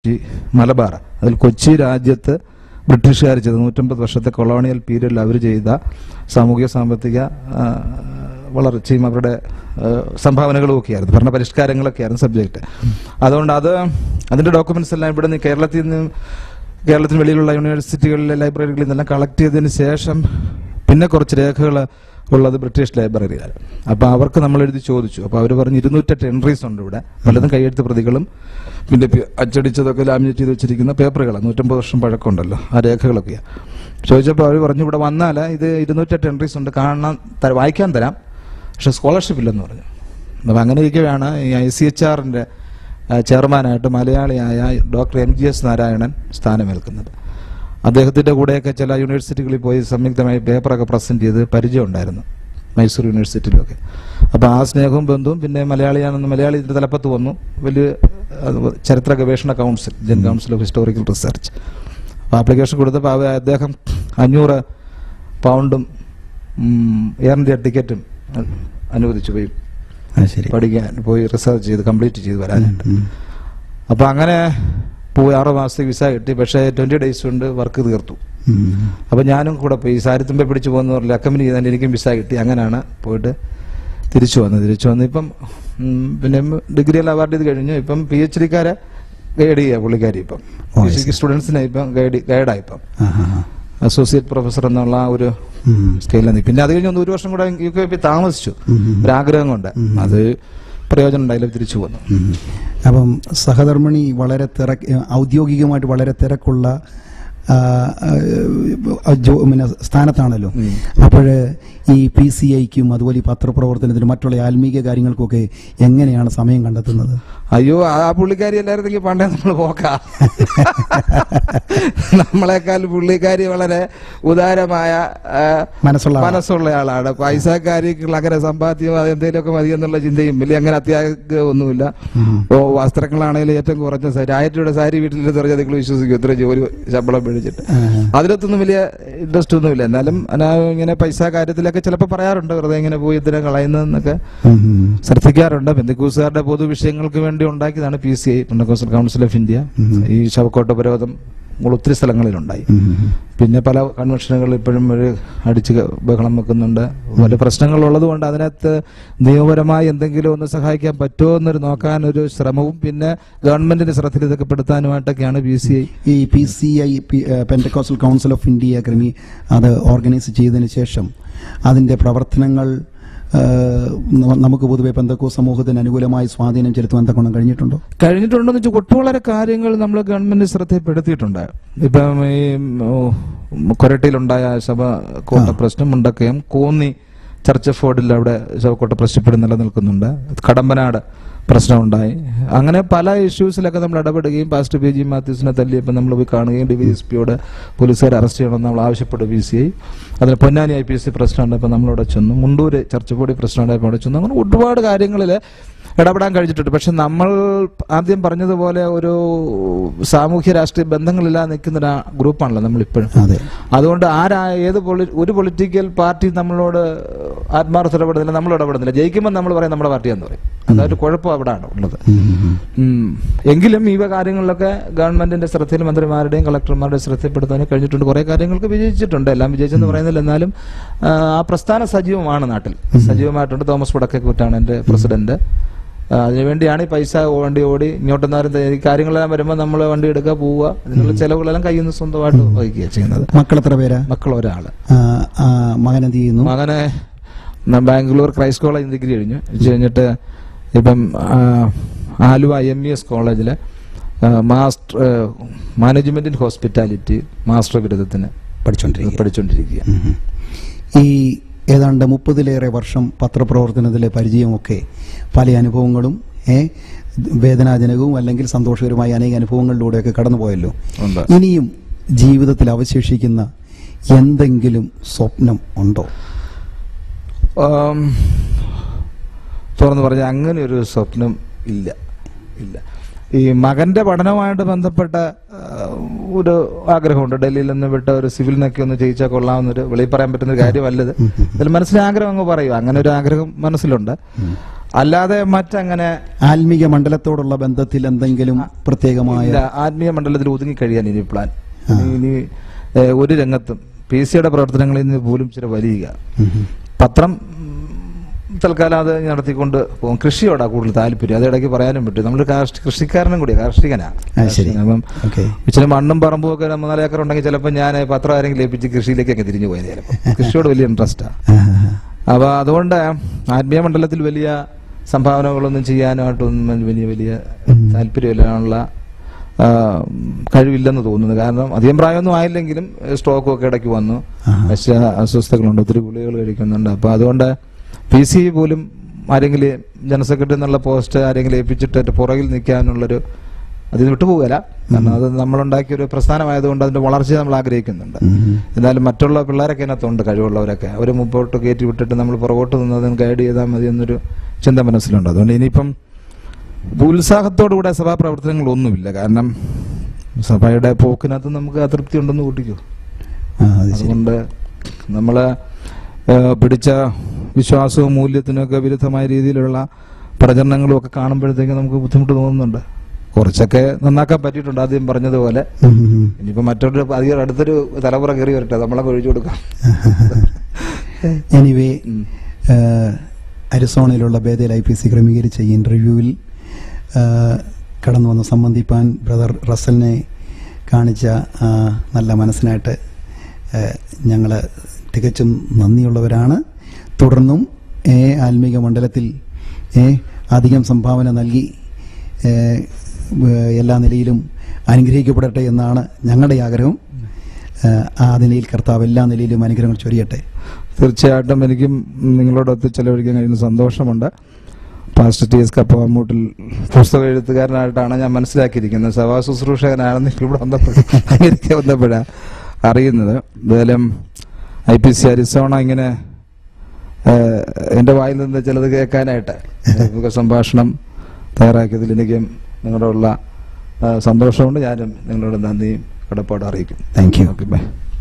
കൊച്ചി മലബാർ അതിൽ കൊച്ചി രാജ്യത്ത് ബ്രിട്ടീഷുകാർ ചെയ്ത നൂറ്റമ്പത് വർഷത്തെ കൊളോണിയൽ പീരീഡിൽ അവർ ചെയ്ത സാമൂഹിക സാമ്പത്തിക ആ, വളർച്ചയും അവരുടെ ആ, സംഭാവനകളും ഒക്കെയായിരുന്നു ഭരണ പരിഷ്കാരങ്ങളൊക്കെയായിരുന്നു സബ്ജക്റ്റ് അതുകൊണ്ട് അത് അതിന്റെ ഡോക്യുമെന്റ്സ് എല്ലാം ഇവിടെ നിന്ന് കേരളത്തിൽ നിന്ന് കേരളത്തിന് വെളിയിലുള്ള യൂണിവേഴ്സിറ്റികളിലെ ലൈബ്രറികളിൽ നിന്നെല്ലാം കളക്ട് ചെയ്തതിന് ശേഷം പിന്നെ കുറച്ച് രേഖകൾ ഉള്ളത് ബ്രിട്ടീഷ് ലൈബ്രറിയിലാണ് അപ്പൊ അവർക്ക് നമ്മൾ എഴുതി ചോദിച്ചു അപ്പൊ അവർ പറഞ്ഞു ഇരുന്നൂറ്റെട്ട് എൻട്രീസ് ഉണ്ട് ഇവിടെ പലതും കൈയെഴുത്ത് പ്രതികളും പിന്നെ പി- അച്ചടിച്ചതൊക്കെ ലാമിനേറ്റ് ചെയ്ത് വെച്ചിരിക്കുന്ന പേപ്പറുകളാണ് നൂറ്റമ്പത് വർഷം പഴക്കമുണ്ടല്ലോ ആ രേഖകളൊക്കെയാണ് ചോദിച്ചപ്പോൾ അവർ പറഞ്ഞു ഇവിടെ വന്നാൽ ഇത് ഇരുന്നൂറ്റെട്ട് എൻട്രീസ് ഉണ്ട് കാണാൻ ത- വായിക്കാൻ തരാം പക്ഷെ സ്കോളർഷിപ്പ് ഇല്ലെന്ന് പറഞ്ഞു അപ്പം അങ്ങനെ ഇരിക്കവെയാണ് ഈ ഐ സി എച്ച് ആറിന്റെ ചെയർമാനായിട്ട് മലയാളിയായ doctor M G S Narayanan സ്ഥാനമേൽക്കുന്നത് അദ്ദേഹത്തിന്റെ കൂടെയൊക്കെ ചില യൂണിവേഴ്സിറ്റികളിൽ പോയി സംയുക്തമായി പേപ്പറൊക്കെ പ്രസന്റ് ചെയ്ത് പരിചയം ഉണ്ടായിരുന്നു മൈസൂർ യൂണിവേഴ്സിറ്റിയിലൊക്കെ അപ്പോൾ ആ സ്നേഹവും ബന്ധവും പിന്നെ മലയാളിയാണെന്ന് മലയാളി ഇതിന്റെ തലപ്പത്ത് വന്നു വലിയ അത് ചരിത്ര ഗവേഷണ council Indian council of historical research അപ്പോൾ ആപ്ലിക്കേഷൻ കൊടുത്തപ്പോൾ അവ- അദ്ദേഹം അഞ്ഞൂറ് പൗണ്ടും ഉം, എയർ ഇന്ത്യ ടിക്കറ്റും അ- അനുവദിച്ചു പോയി അത് ശരി പഠിക്കാൻ പോയി റിസർച്ച് ചെയ്ത് കംപ്ലീറ്റ് ചെയ്ത് വരാനായിട്ട് ഉം. അപ്പൊ അങ്ങനെ പോയി ആറ് മാസത്തേക്ക് വിസ കിട്ടി പക്ഷേ ട്വന്റി ഡേയ്സ് കൊണ്ട് വർക്ക് തീർത്തു ഉം. അപ്പൊ ഞാനും കൂടെ പോയി സാരിത്തുമ്പെ പിടിച്ചു പോകുന്ന പറഞ്ഞില്ല അക്കമ്പനി ചെയ്താൽ എനിക്കും വിസ കിട്ടി അങ്ങനെയാണ് പോയിട്ട് തിരിച്ചു വന്നത് തിരിച്ചു വന്ന് ഇപ്പം ഉം, പിന്നെ ഡിഗ്രി എല്ലാം അവാർഡ് ചെയ്ത് കഴിഞ്ഞു ഇപ്പം പി എച്ച് ഡിക്കാരെ ഗൈഡ് ചെയ്യുക പുള്ളിക്കാരി ഇപ്പം ഓ, പി എച്ച് ഡി സ്റ്റുഡൻസിനെ ഇപ്പം ഗൈഡ് ഗൈഡായി ഇപ്പം ആ, ആ, ആ. അസോസിയേറ്റ് പ്രൊഫസർ എന്നുള്ള ആ ഒരു ഉം. സ്കെയിലിൽ പിന്നെ അത് കഴിഞ്ഞ് ഒന്ന് ഒരു വർഷം കൂടെ യു കെ പി താമസിച്ചു ഉം, ഉം. ഒരാഗ്രഹം കൊണ്ട് അത് പ്രയോജനം ഉണ്ടായില്ല തിരിച്ചു വന്നു ഉം. അപ്പം സഹധർമ്മിണി വളരെ തിരക്ക് ഔദ്യോഗികമായിട്ട് വളരെ തിരക്കുള്ള ആ, ആ, ജോ- പിന്നെ സ്ഥാനത്താണല്ലോ ഉം. അപ്പോൾ ഈ പി സി ഐക്കും അതുപോലെ ഈ പത്രപ്രവർത്തനത്തിനും മറ്റുള്ള ആത്മീക കാര്യങ്ങൾക്കൊക്കെ എങ്ങനെയാണ് സമയം കണ്ടെത്തുന്നത് അയ്യോ ആ പുള്ളിക്കാരി എല്ലായിരുന്നെങ്കിൽ പണ്ടേ നമ്മൾ പോക്കാ നമ്മളെക്കാൾ പുള്ളിക്കാരി വളരെ ഉദാരമായ ആ, മനസ്സുള്ള ആളാ. മനസ്സുള്ള ആളാണ് പൈസക്കാരിക്കുള്ള അങ്ങനെ സമ്പാദ്യം അത് എന്തെങ്കിലുമൊക്കെ മതി എന്നുള്ള ചിന്തയും വലിയ അങ്ങനെ അത്യാഗ്രഹം ഒന്നുമില്ല ഉം. ഓ വസ്ത്രങ്ങളാണെങ്കിലും ഏറ്റവും കുറഞ്ഞ സാരി ആയിരം രൂപയുടെ സാരി വീട്ടിൽ തെറിഞ്ഞാൽ നിങ്ങൾ വിശ്വസിക്കും ഇത്ര ജോലി ശമ്പളം മേടിച്ചിട്ട് ആ. അതിലൊത്തൊന്നും വലിയ ഇൻട്രസ്റ്റ് ഒന്നുമില്ല എന്നാലും അനാ ഇങ്ങനെ പൈസ കാര്യത്തിലൊക്കെ ചിലപ്പോൾ പറയാറുണ്ട് വെറുതെ ഇങ്ങനെ പോയി ഇതിനെ കളയുന്നതെന്നൊക്കെ ഉം, ഉം. ശ്രദ്ധിക്കാറുണ്ട് ശ്രദ്ധിക്കാറുണ്ട് ബന്ധുക്കൂസുകാരുടെ പൊതുവിഷയങ്ങൾക്ക് വേണ്ടി ഉണ്ടാക്കിയതാണ് P C I Pentecostal council of India ഉം. ഈ ശവക്കോട്ട ഉപരോധം നമ്മൾ ഒത്തിരി സ്ഥലങ്ങളിലുണ്ടായി ഉം, ഉം. പിന്നെ പല കൺവെൻഷനുകളിൽ ഇപ്പോഴും ഒരു അടിച്ച് ക- ബഹളം വെക്കുന്നുണ്ട് പല പ്രശ്നങ്ങളുള്ളത് കൊണ്ട് അതിനകത്ത് നിയമപരമായി എന്തെങ്കിലും ഒന്ന് സഹായിക്കാൻ പറ്റുമോ എന്നൊരു നോക്കാൻ ഒരു ശ്രമവും പിന്നെ ഗവൺമെന്റിന്റെ ശ്രദ്ധയിൽ ഇതൊക്കെ പെടുത്താനുമായിട്ടൊക്കെയാണ് ബി സി ഐ ഈ P C I Pentecostal council of India ക്രമി അത് ഓർഗനൈസ് ചെയ്തതിന് ശേഷം അതിന്റെ പ്രവർത്തനങ്ങൾ ആ, ന- നമുക്ക് പൊതുവെ പെന്തക്കോ സമൂഹത്തിന് അനുകൂലമായി സ്വാധീനം ചെലുത്തുവാൻ തക്കണം കഴിഞ്ഞിട്ടുണ്ടോ കഴിഞ്ഞിട്ടുണ്ടെന്ന് വെച്ചാൽ ഒട്ടുവളരെ കാര്യങ്ങൾ നമ്മൾ ഗവൺമെന്റ് ശ്രദ്ധയിൽപ്പെടുത്തിയിട്ടുണ്ട് ഇപ്പം ഈ ഉം, കൊരട്ടിയിലുണ്ടായ ശവക്കോട്ട പ്രശ്നം മുണ്ടക്കയം കോന്നി ചർച്ച് ഓഫ് ഫോർഡിൽ അവിടെ ശവക്കോട്ട പ്രശ്നപ്പെടും നിലനിൽക്കുന്നുണ്ട് കടമ്പനാട് പ്രശ്നമുണ്ടായി അങ്ങനെ പല ഇഷ്യൂസിലൊക്കെ നമ്മൾ ഇടപെടുകയും പാസ്റ്റ് പി ജി മാത്യൂസിനെ തല്ലിയപ്പോൾ നമ്മൾ പോയി കാണുകയും ഡി വി എസ് പിയോട് പോലീസുകാർ അറസ്റ്റ് ചെയ്യണമെന്ന് നമ്മൾ ആവശ്യപ്പെട്ടു ബി സി ഐ അതിൽ Ponnani I P S C പ്രശ്നമുണ്ടപ്പോൾ നമ്മളവിടെ ചെന്നു മുണ്ടൂര് ചർച്ച് ബോഡി പ്രശ്നമുണ്ടായപ്പോൾ അവിടെ ചെന്നു അങ്ങനെ ഒരുപാട് കാര്യങ്ങളിൽ ഇടപെടാൻ കഴിഞ്ഞിട്ടുണ്ട് പക്ഷെ നമ്മൾ ആദ്യം പറഞ്ഞതുപോലെ ഒരു സാമൂഹ്യ രാഷ്ട്രീയ ബന്ധങ്ങളില്ലാതെ നിൽക്കുന്ന ഒരു ഗ്രൂപ്പാണല്ലോ നമ്മളിപ്പോഴും അതെ അതുകൊണ്ട് ആരാ ഏത് പൊളി ഒരു പൊളിറ്റിക്കൽ പാർട്ടി നമ്മളോട് ആത്മാർത്ഥ ഇടപെടുന്നില്ല നമ്മൾ ഇടപെടുന്നില്ല ജയിക്കുമ്പോൾ നമ്മൾ പറയും നമ്മുടെ പാർട്ടിയാന്ന് പറയും അതൊരു കുഴപ്പം അവിടെയാണ് ഉള്ളത് ഉം, ഉം, ഉം. ഉം. എങ്കിലും ഈ കാര്യങ്ങളിലൊക്കെ ഗവൺമെന്റിന്റെ ശ്രദ്ധയിൽ മന്ത്രിമാരുടെയും കളക്ടർമാരുടെയും ശ്രദ്ധയിൽപ്പെടുത്താൻ കഴിഞ്ഞിട്ടുണ്ട് കുറെ കാര്യങ്ങൾക്ക് വിജയിച്ചിട്ടുണ്ട് എല്ലാം വിജയിച്ചെന്ന് പറയുന്നില്ല എന്നാലും ആ, ആ പ്രസ്ഥാനം സജീവമാണ് നാട്ടിൽ സജീവമായിട്ടുണ്ട് തോമസ് വടക്കേക്കുറ്റാണ് എന്റെ പ്രസിഡന്റ് ആ, അതിനുവേണ്ടിയാണ് ഈ പൈസ വണ്ടി ഓടി ഇങ്ങോട്ടെന്നാലും ഈ കാര്യങ്ങളെല്ലാം വരുമ്പോൾ നമ്മൾ വണ്ടി എടുക്കുക പോവുക അതിനുള്ള ചെലവുകളെല്ലാം കയ്യിൽ നിന്ന് സ്വന്തമായിട്ട് വഹിക്കുക ചെയ്യുന്നത് മക്കൾ എത്ര പേരാ മക്കൾ ഒരാള് ആ, ആ, മകൻ എന്ത് ചെയ്യുന്നു മകനെ ന- ബാംഗ്ലൂർ ക്രൈസ്റ്റ് കോളേജ് ഡിഗ്രി കഴിഞ്ഞു ഇത് കഴിഞ്ഞിട്ട് ഇപ്പം ആ, ആലുവ എം ഇ എസ് കോളേജിലെ master management in hospitality master ബിരുദത്തിന് പഠിച്ചോണ്ടിരിക്കുക പഠിച്ചുകൊണ്ടിരിക്കുക ഉം, ഉം. ഈ ഏതാണ്ട് മുപ്പതിലേറെ വർഷം പത്രപ്രവർത്തനത്തിലെ പരിചയമൊക്കെ പല അനുഭവങ്ങളും ഏ വേദനാജനകവും അല്ലെങ്കിൽ സന്തോഷകരമായ അനേക അനുഭവങ്ങളിലൂടെയൊക്കെ കടന്നുപോയല്ലോ ഉണ്ട് ഇനിയും ജീവിതത്തിൽ അവശേഷിക്കുന്ന എന്തെങ്കിലും സ്വപ്നം ഉണ്ടോ ആം, തുറന്നു പറഞ്ഞ അങ്ങനെ ഒരു സ്വപ്നം ഇല്ല ഇല്ല ഈ മകന്റെ പഠനവുമായിട്ട് ബന്ധപ്പെട്ട ആ, ഒരു ആഗ്രഹമുണ്ട് ഡൽഹിയിൽ നിന്ന് വിട്ട ഒരു സിവിലിനൊക്കെ ഒന്ന് ജയിച്ചാൽ കൊള്ളാവുന്നൊരു വെളിയിൽ പറയാൻ പറ്റുന്ന ഒരു കാര്യമല്ലത് അതിൽ മനസ്സിലെ ആഗ്രഹം അങ്ങ് പറയും അങ്ങനെ ഒരു ആഗ്രഹം മനസ്സിലുണ്ട് അല്ലാതെ മറ്റങ്ങനെ ആത്മീക മണ്ഡലത്തോടുള്ള ബന്ധത്തിൽ എന്തെങ്കിലും പ്രത്യേകമായ ഇല്ല, ആത്മീയ മണ്ഡലത്തിൽ ഒതുങ്ങി കഴിയാൻ ഇനി പ്ലാൻ ആ. ഇനി- ഇനി ഏ, ഒരു രംഗത്തും പി സിയുടെ പ്രവർത്തനങ്ങളിൽ നിന്ന് പോലും ചില വലിയ ഉം ഉം. പത്രം ഉം, തൽക്കാലം അത് നടത്തിക്കൊണ്ട് പോകും കൃഷിയോടാ കൂടുതൽ താല്പര്യം അത് ഇടയ്ക്ക് പറയാനും പറ്റും നമ്മൾ കൃഷിക്കാരനും കൂടിയാ കാർഷികനാ ആ, ശരി. അപ്പം ഓക്കെ ഇച്ചിരി മണ്ണും പറമ്പും ഒക്കെ ഒരു മൂന്നാല് ഏക്കർ ഉണ്ടെങ്കിൽ ചിലപ്പോൾ ഞാൻ പത്രം ആരെങ്കിലും ഏൽപ്പിച്ച് കൃഷിയിലേക്കൊക്കെ തിരിഞ്ഞു പോയത് ചിലപ്പോൾ കൃഷിയോട് വലിയ ഇൻട്രസ്റ്റാ ആ, ആ, അപ്പൊ അതുകൊണ്ട് ആത്മീയ മണ്ഡലത്തിൽ വലിയ സംഭാവനകളൊന്നും ചെയ്യാനായിട്ടൊന്നും വലിയ വലിയ ഉം. താല്പര്യമില്ലാനുള്ള ആ, കഴിവില്ലെന്ന് തോന്നുന്നു കാരണം അധികം പ്രായമൊന്നും ആയില്ലെങ്കിലും സ്ട്രോക്കും ഒക്കെ ഇടയ്ക്ക് വന്നു ആ. പക്ഷേ അസ്വസ്ഥതകളുണ്ട് ഒത്തിരി ഗുളികൾ കഴിക്കുന്നുണ്ട് അപ്പൊ അതുകൊണ്ട് പി സി പോലും ആരെങ്കിലും ജനറൽ സെക്രട്ടറി എന്നുള്ള പോസ്റ്റ് ആരെങ്കിലും ഏൽപ്പിച്ചിട്ട് പുറകിൽ നിൽക്കാനുള്ളൊരു അതിന് വിട്ടുപോകല കാരണം അത് നമ്മളുണ്ടാക്കിയ ഒരു പ്രസ്ഥാനമായതുകൊണ്ട് അതിന്റെ വളർച്ച നമ്മൾ ആഗ്രഹിക്കുന്നുണ്ട് ഉം ഉം. എന്നാലും മറ്റുള്ള പിള്ളേരൊക്കെ അതിനകത്തുണ്ട് കഴിവുള്ളവരൊക്കെ അവർ മുമ്പോട്ട് കയറ്റി വിട്ടിട്ട് നമ്മൾ പുറകോട്ട് നിന്നതും ഗൈഡ് ചെയ്താൽ മതി എന്നൊരു ചിന്ത മനസ്സിലുണ്ട് അതുകൊണ്ട് ഇനിയിപ്പം ഉത്സാഹത്തോടുകൂടെ സഭാ പ്രവർത്തനങ്ങളൊന്നുമില്ല കാരണം സഭയുടെ പോക്കിനകത്ത് നമുക്ക് അതൃപ്തി ഉണ്ടെന്ന് കൂട്ടിക്കോ ആ, അത് ശരി അതുകൊണ്ട് നമ്മള് ഏഹ്, പിടിച്ച വിശ്വാസവും മൂല്യത്തിനൊക്കെ വിരുദ്ധമായ രീതിയിലുള്ള പ്രചരണങ്ങളും ഒക്കെ കാണുമ്പോഴത്തേക്ക് നമുക്ക് ബുദ്ധിമുട്ട് തോന്നുന്നുണ്ട് കുറച്ചൊക്കെ നന്നാക്കാൻ പറ്റിയിട്ടുണ്ട് ആദ്യം പറഞ്ഞതുപോലെ ഉം ഉം ഉം. ഇനിയിപ്പോ മറ്റൊരു അധികം അടുത്തൊരു തലമുറ കയറി വരട്ടെ നമ്മളെ ഒഴിച്ചു കൊടുക്കാം എനിവേ ഉം. അരിസോണയിലുള്ള ബേദയിൽ ഐ പി സി ക്രമീകരിച്ച ഈ ഇന്റർവ്യൂവിൽ കടന്നു വന്ന് സംബന്ധിപ്പാൻ ബ്രദർ റസലിനെ കാണിച്ച ആ, നല്ല മനസ്സിനായിട്ട് ഞങ്ങൾ തികച്ചും നന്ദിയുള്ളവരാണ് തുടർന്നും ഏ ആത്മീക മണ്ഡലത്തിൽ ഏ അധികം സംഭാവന നൽകി ഏ, ഏ, എല്ലാ നിലയിലും അനുഗ്രഹിക്കപ്പെടട്ടെ എന്നാണ് ഞങ്ങളുടെ ആഗ്രഹം ഏ, ആ നിലയിൽ കർത്താവ് എല്ലാ നിലയിലും അനുഗ്രഹങ്ങൾ ചൊരിയട്ടെ തീർച്ചയായിട്ടും എനിക്കും നിങ്ങളോടൊത്ത് ചെലവഴിക്കാൻ കഴിയുന്ന സന്തോഷമുണ്ട് പാസ്റ്റർ ടി എസ് കപ്പമൂട്ടിൽ പുസ്തക എഴുത്തുകാരനായിട്ടാണ് ഞാൻ മനസ്സിലാക്കിയിരിക്കുന്നത് സഭാ ശുശ്രൂഷകനാണെന്ന് ഇവിടെ വന്നപ്പോൾ അമേരിക്ക വന്നപ്പോഴാണ് അറിയുന്നത് എന്തായാലും ഐ പി സി അരിസോണ ഇങ്ങനെ ഏഹ്, എൻ്റെ വായിൽ നിന്ന് ചിലത് കേൾക്കാനായിട്ട് നമുക്ക് സംഭാഷണം തയ്യാറാക്കിയതിൽ എനിക്കും നിങ്ങളോടുള്ള ഏഹ്, സന്തോഷമുണ്ട് ഞാനും നിങ്ങളോട് നന്ദിയും കടപ്പാടും അറിയിക്കും Thank you. Okay bye